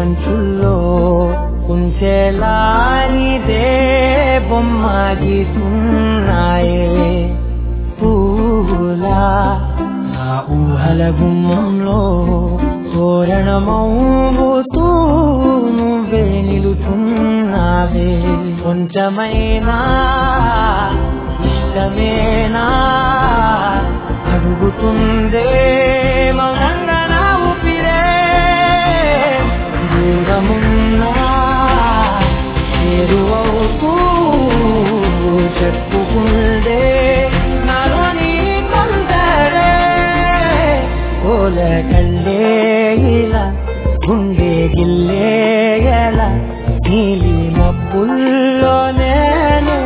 అంచుల్లో కుంచెలా నీదే బొమ్మ గీసున్నాయే పూలా నా ఊహల గుమ్మంలో తోరణమవుతూ నువ్వే నిలుచున్నావే కొంచెమైనా ఇష్టమేనా అడుగుతుందే మౌనంగా నా ఊపిరే దూరమున్నా చేరువవుతూ చెప్పుకుందే నాలోని కొందరే కోల కళ్ళే ఇలా గుండె గిల్లే ఎలా నీలి మబ్బుల్లో నేను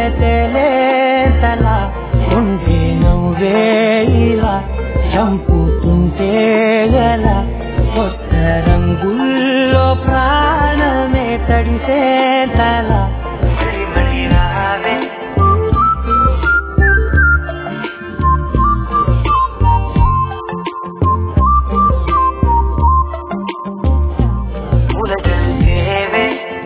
తల ఉంటే నవ్వే ఇలా చంపుతుంటే గల కొత్త రంగుల్లో ప్రాణమే తడిసే తల మళ్ళీ రావే పూల జల్లేవే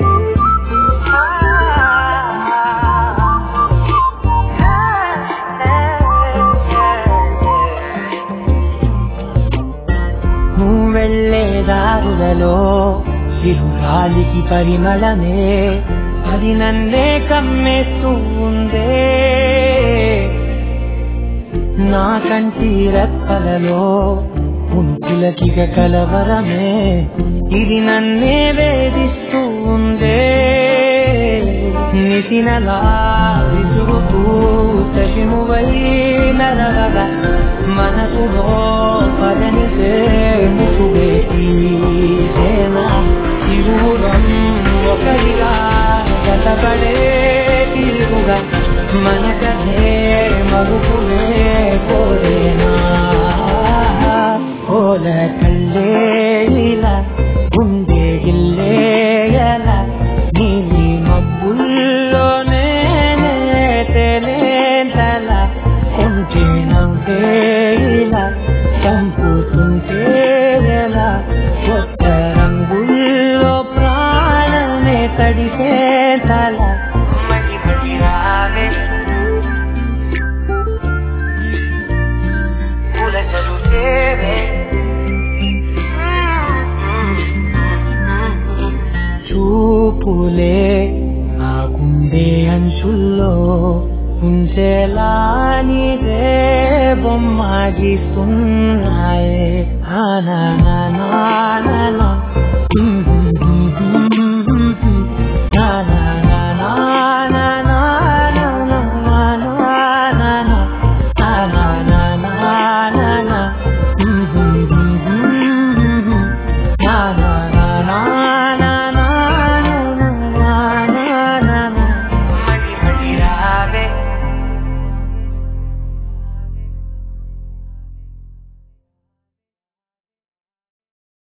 నువ్వు వెళ్ళే దారులలో తిరుగాలికి పరిమళమే అది నన్నే కమ్మేస్తూ ఉందే నా కంటి రెప్పలలో ఉంచులకిక కలవరమే ఇది నన్నే వేధిస్తూ ఉందే నితినలా విసురుతూ తగిమువై నరగగా మనసులో పదనిసే ముసుగే తీసేనా ఇరువురం ఒకరిగా గతపడే తిరుగుగా మన కథే మగుపులే కోరేనా కోల కళ్ళే ఇలా గుండె గిల్లే ఎలా నీలి మబ్బుల్లో నేనే తెలియతల కొంచె నవ్వే ఇలా చంపుతుంటే ఎలా కొత్త రంగుల్లో ప్రాణమే తడిసే తల మళ్ళీ మళ్ళీ రావే పూల చదువుతేవే చూపులే నా గుండె అంచుల్లో ఉంచేలా నీదే బొమ్మ గీస్తున్నాయే ఆనా నా నా నా నా.